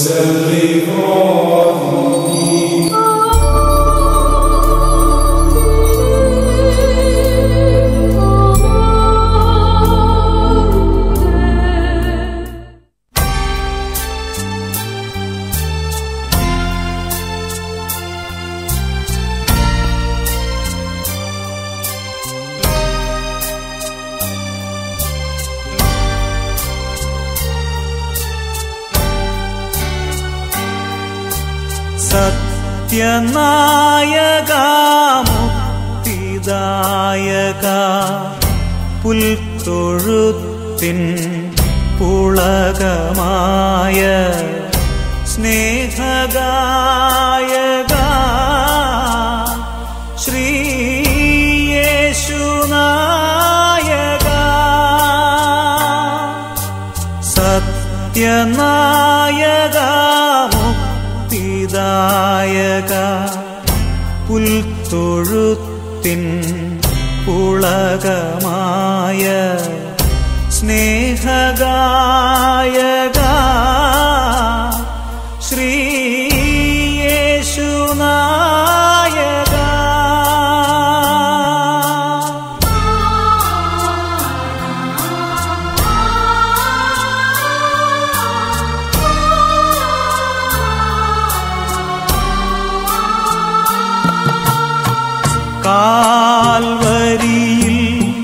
സത്യനായകാമുക്തിദായക പുൽത്തൊഴുത്തിൻ പുളകമായ സ്നേഹഗായക ശ്രീയേശുനായക സത്യനായക മുക്തിദായക പുൽത്തൊഴുത്തിൻ പുളകമായ സ്നേഹഗായക ശ്രീയേശുനായക കാൽവരിയിൽ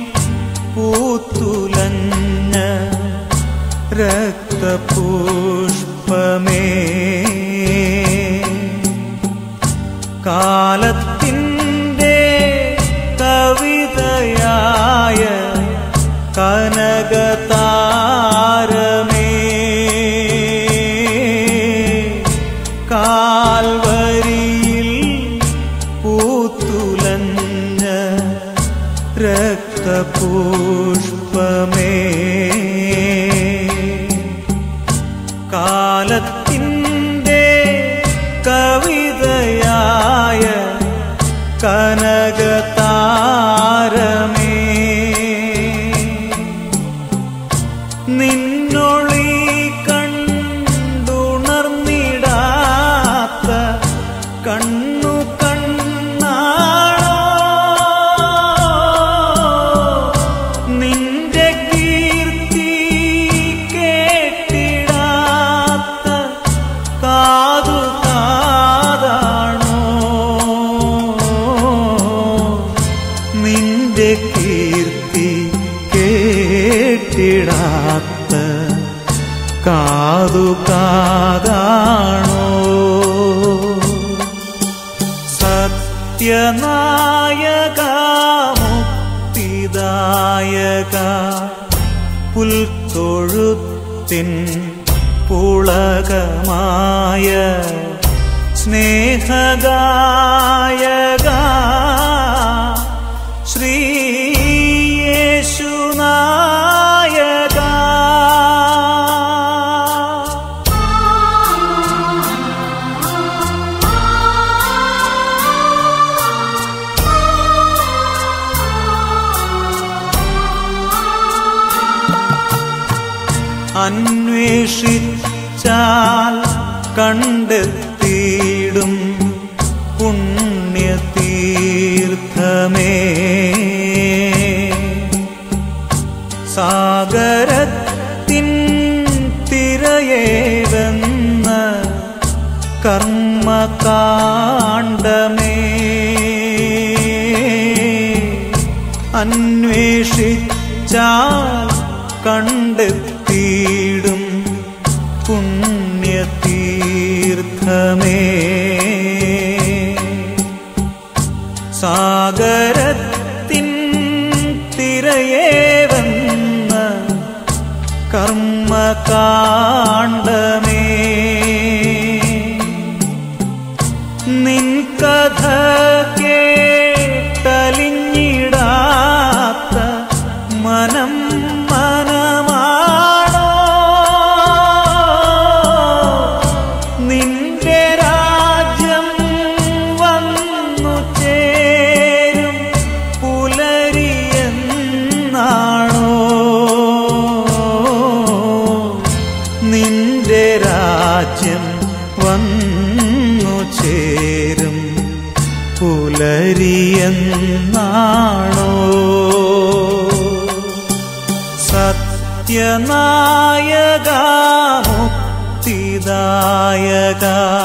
പൂത്തുലഞ്ഞ രക്തപുഷ്പമേ കാലത്തിൻ്റെ കവിതയായ കനകതാരമേ കാൽവരിയിൽ പൂത്തുലഞ്ഞ രക്തപുഷ്പമേ കാലത്തിൻ്റെ കവിതയായ കനകതാരമേ നിന്നൊളി കണ്ടുണർന്നിടാത്ത കണ്ണു കണ്ണാണോ നിന്റെ കീർത്തി കേട്ടിടാത്ത കാതു കാതാണോ നിന്റെ കീർത്തി കേട്ടിടാത്ത കാതു കാതാണോ സത്യനായക മുക്തിദായക പുൽത്തൊഴുത്തിൻ പുളകമായ സ്നേഹഗായക ശ്രീയേശുനായക അന്വേഷിച്ചാൽ കണ്ടെത്തിയിടും പുണ്യതീർത്ഥമേ സാഗരത്തിൻ തിരയേവെന്ന കർമ്മകാണ്ഡമേ അന്വേഷിച്ചാൽ കണ്ടെത്തിയിടും പുണ്യതീർത്ഥമേ സാഗരത്തിൻ തിരയേവെന്ന കർമ്മകാണ്ഡമേ നിൻ കഥ കേട്ടലിഞ്ഞിടാത്ത മനം മനമാണോ നിന്റെ രാജ്യം വന്നു ചേരും പുലരിയെന്നാണോ നിന്റെ രാജ്യം വന്നു ചേരും പുലരിയെന്നാണോ സത്യനായക മുക്തിദായക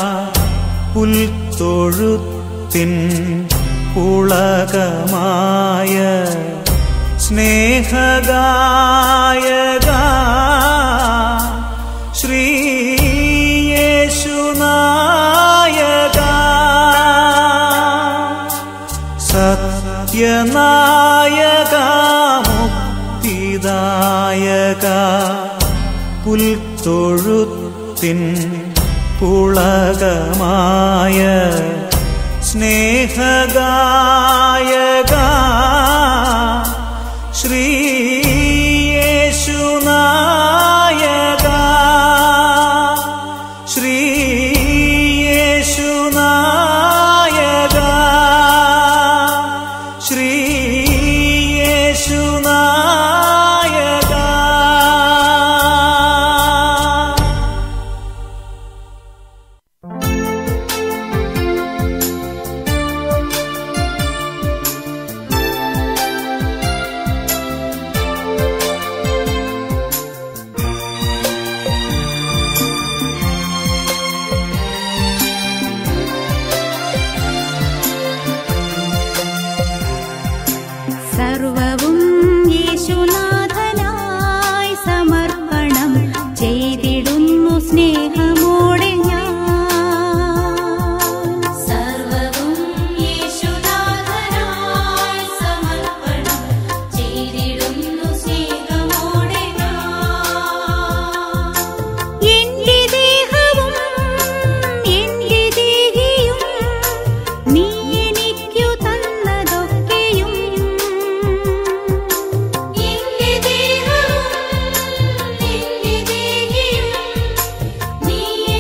പുൽത്തൊഴുത്തിൻ പുളകമായ സ്നേഹഗായക ശ്രീയേശുനായക സത്യനായക മുക്തിദായക പുൽത്തൊഴുത്തിൻ പുളകമായ സ്നേഹഗായക ശ്രീയേശുനായക ശ്രീയേശുനായക ശ്രീയേശുനായക സർവവും യേശുനാഥനായി സമർപ്പണം ചെയ്തിടുന്നു സ്നേഹമോടെ ഞാൻ സർവവും യേശുനാഥനായി സമർപ്പണം ചെയ്തിടുന്നു സ്നേഹമോടെ ഞാൻ എന്റെ ദേഹവും എന്റെ ദേഹിയും നീ എനിക്കു തന്നതൊക്കെയും എന്റെ ദേഹവും എന്റെ ദേഹിയും നീ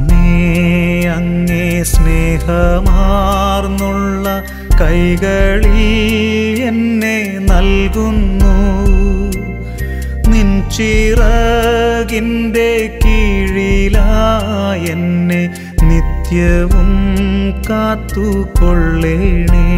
അങ്ങേ സ്നേഹമാർന്നുള്ള കൈകളിൽ എന്നെ നൽകുന്നു നിൻ ചിറകിൻ്റെ കീഴിലായെന്നെ നിത്യവും കാത്തുകൊള്ളേണേ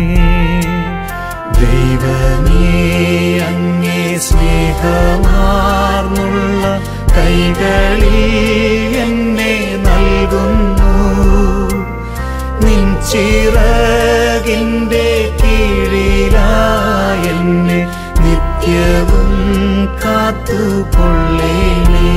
ദൈവമേ അങ്ങേ സ്നേഹമാർന്നുള്ള കൈകളിൽ എന്നെ നൽകുന്നു നിൻ ചിറകിൻ്റെ കീഴിലായെന്നെ നിത്യവും കാത്തുകൊള്ളേണേ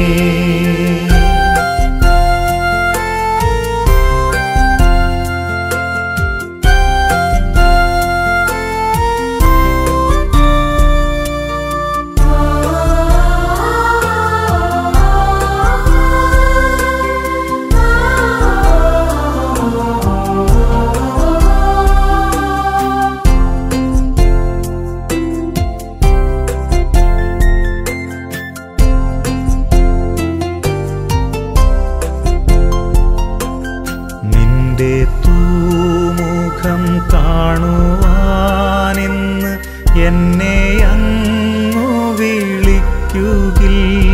നിന്റെ തൂമുഖം കാണുവാനെന്ന് എന്നെ അങ്ങു വിളിക്കുകിൽ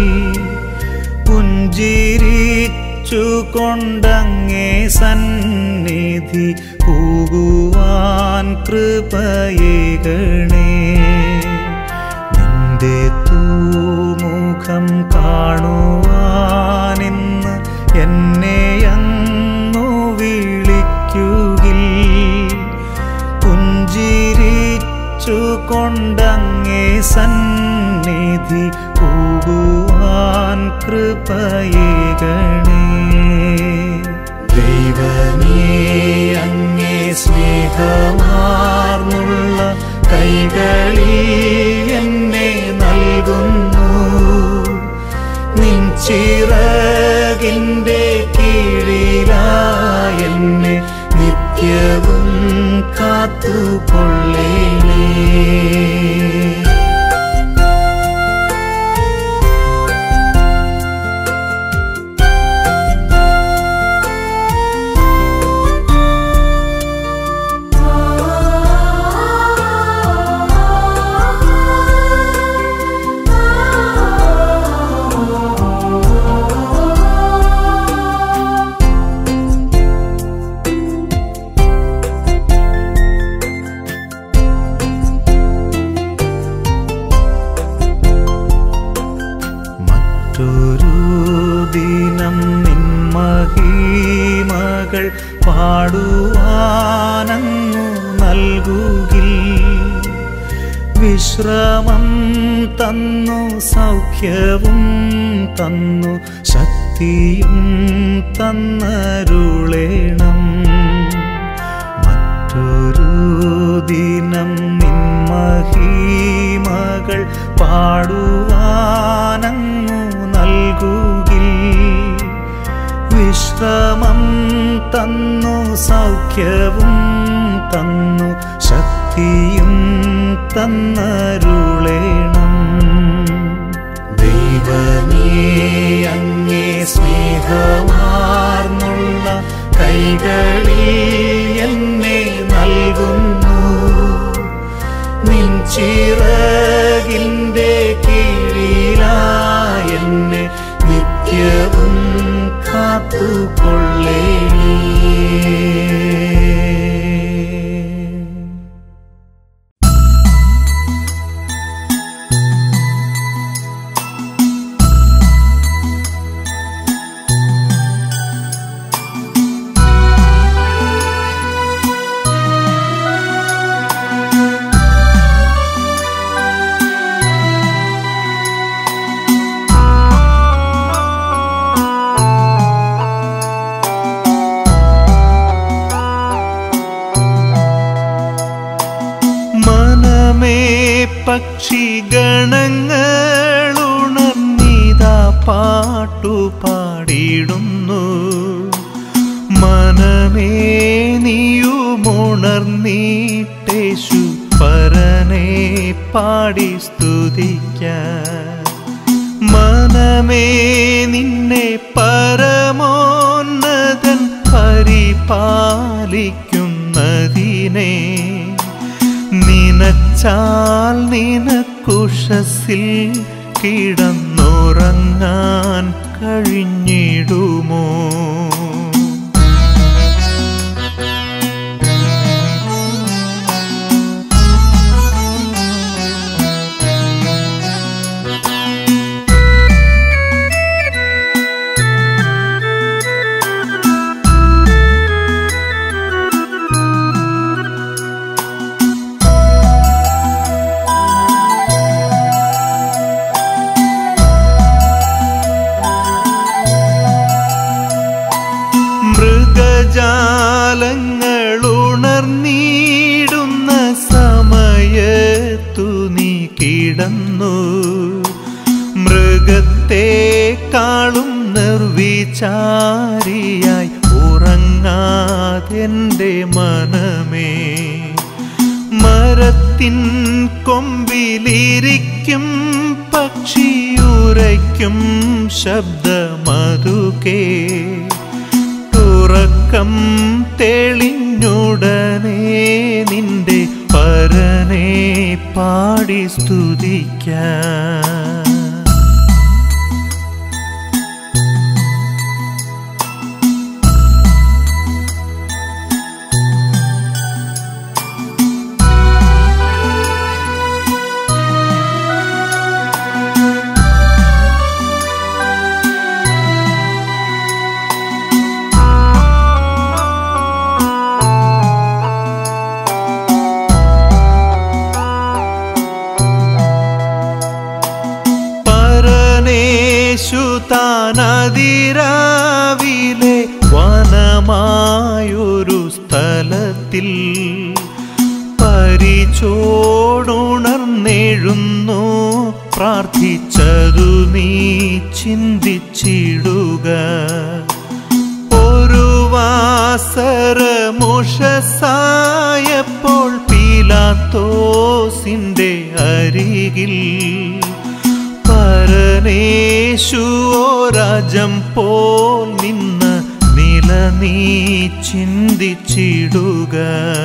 പുഞ്ചിരിച്ചു കൊണ്ടങ്ങേ സന്നിധി പോകുവാൻ കൃപയേകണേ നിന്റെ തൂമുഖം കാണുവാനിന്ന് എന്നെ അങ്ങു വിളിക്കുകിൽ പുഞ്ചിരിച്ചു കൊണ്ടങ്ങേ സന്നിധി പോകുവാൻ കൃപയേകണേ ദൈവമേ അങ്ങേ സ്നേഹമാർന്നുള്ള കൈകളിൽ എന്നെ നൽകുന്നു നിൻ ചിറകിൻ്റെ കീഴിലായെന്നെ നിത്യവും കാത്തുകൊള്ളേണേ മറ്റൊരു ദിനം നിന്മഹീമകൾ പാടുവാനങ്ങു നൽകുകിൽ വിശ്രമം തന്നു സൗഖ്യവും തന്നു ശക്തിയും തന്നരുളേണം മറ്റൊരു ദിനം നിന്മഹീമകൾ പാടുവാനങ്ങു നൽകുകിൽ വിശ്രമം തന്നു സൗഖ്യവും തന്നു ശക്തിയും തന്നരുളേണം ദൈവമേ അങ്ങേ സ്നേഹമാർന്നുള്ള കൈകളിൽ എന്നെ നൽകുന്നു നിൻ ചിറകിൻ്റെ കീഴിലായെന്നെ നിത്യവും കാത്തുകൊള്ളേണേ മനമേ പക്ഷിഗണങ്ങളുണർന്നിതാ പാട്ടു പാടിയിടുന്നു മനമേ നീയുമുണർന്നീട്ടേശു പരനെ പാടി സ്തുതിക്കാൻ മനമേ നിന്നെ പരമോന്നതനാം അതിനെ നിനച്ചാൽ നിനക്കുഷസിൽ കിടന്നുറങ്ങാൻ കഴിഞ്ഞിടുമോ മൃഗജാലങ്ങൾ ഉണർന്നിടുന്ന സമയത്തു നീ കിടന്നു മൃഗത്തെക്കാളും നിർവിചാരിയായി ഉറങ്ങാതെൻ്റെ മനമേ മരത്തിൻ കൊമ്പിലിരിക്കും പക്ഷിയുരയ്ക്കും ശബ്ദമതുകേ തുറക്കം തെളിഞ്ഞുടനെ നിന്റെ പരനെ പാടി സ്തുതിക്കാൻ പരനേശു താനതിരാവിലെ വനമായൊരു സ്ഥലത്തിൽ പരിചോടുണർന്നെഴുന്നു പ്രാർത്ഥിച്ചതു നീ ചിന്തിച്ചിടുക ഒരു വാസരമുഷസായപ്പോൾ പീലാത്തോസിന്റെ അരികിൽ പരനേശുവോ രാജം പോൽ നിന്ന് നില നീ ചിന്തിച്ചിടുക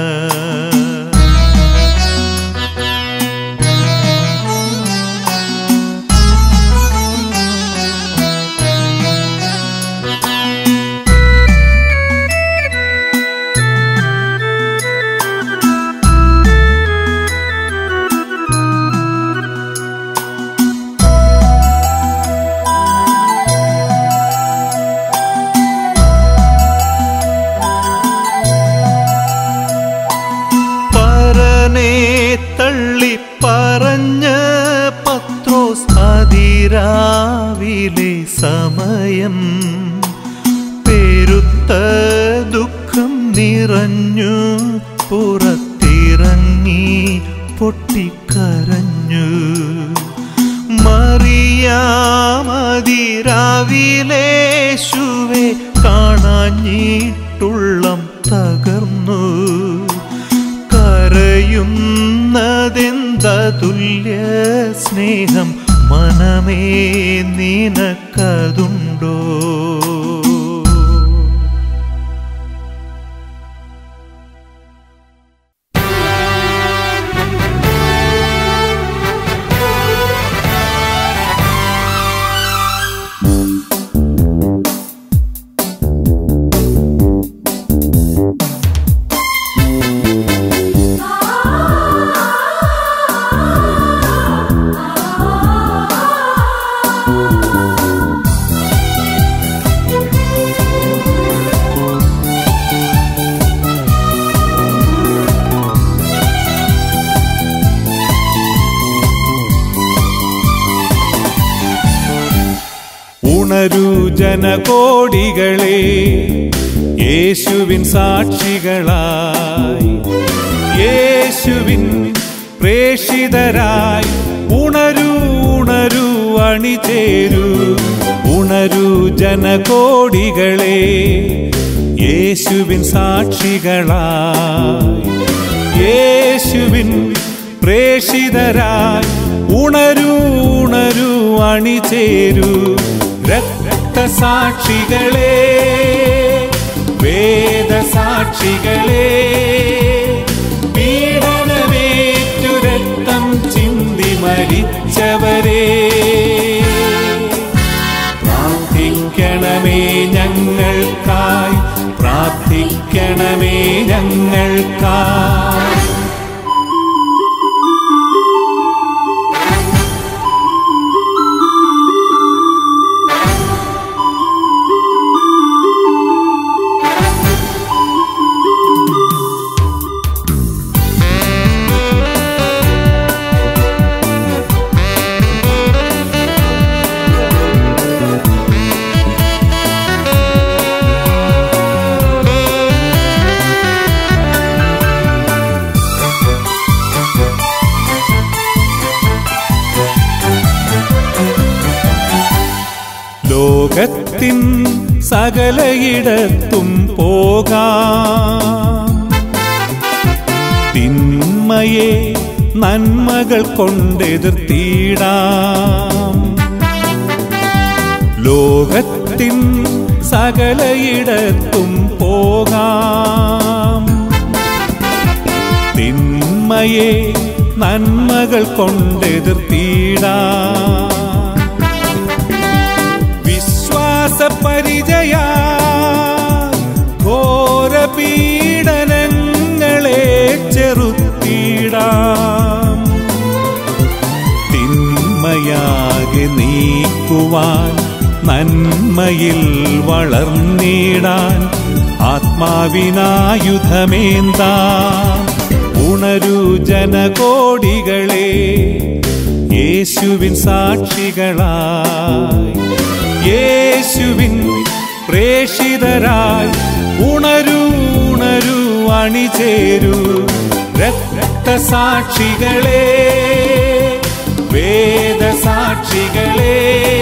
പരനെ തള്ളി പറഞ്ഞ പത്രോസ് അതിരാവിലെ സമയം പെരുത്ത ദുഃഖം നിറഞ്ഞു പുറത്തിറങ്ങി പൊട്ടിക്കരഞ്ഞു മറിയാമതിരാവിലേശുവെ കാണാഞ്ഞിട്ടുള്ളം തകർന്നു കരയുന്നതെന്തതുല്യ സ്നേഹം മനമേ നിനക്കതുണ്ടോ ഉണരൂ ജനകോടികളെ യേശുവിൻ സാക്ഷികളായി യേശുവിൻ പ്രേഷിതരായി ഉണരൂ ഉണരൂ അണിചേരൂ ഉണരൂ ജനകോടികളെ യേശുവിൻ സാക്ഷികളായി യേശുവിൻ പ്രേഷിതരായി ഉണരൂ ഉണരൂ അണിചേരൂ രക്തസാക്ഷികളെ വേദസാക്ഷികളെ മരിച്ചവരെ പ്രാർത്ഥിക്കണമേ ഞങ്ങൾക്കായി പ്രാർത്ഥിക്കണമേ ഞങ്ങൾക്കായി ലോകത്തിൻ സകലയിടത്തും പോകാം തിന്മയെ നന്മകൾ കൊണ്ടെതിർത്തിടാം ലോകത്തിൻ സകലയിടത്തും പോകാം തിന്മയെ നന്മകൾ കൊണ്ടെതിർത്തിടാം വിശ്വാസ പരിചയ ഘോര പീഡനങ്ങളെ ചെറുത്തിടാം തിന്മയാകെ നീക്കുവാൻ നന്മയിൽ വളർന്നിടാൻ ആത്മാവിനായുധമേന്താം ഉണരൂ ജനകോടികളെ യേശുവിൻ സാക്ഷികളായി യേശുവിൻ പ്രേഷിതരായി ഉണരൂ ഉണരൂ അണിചേരൂ രക്തസാക്ഷികളെ വേദസാക്ഷികളെ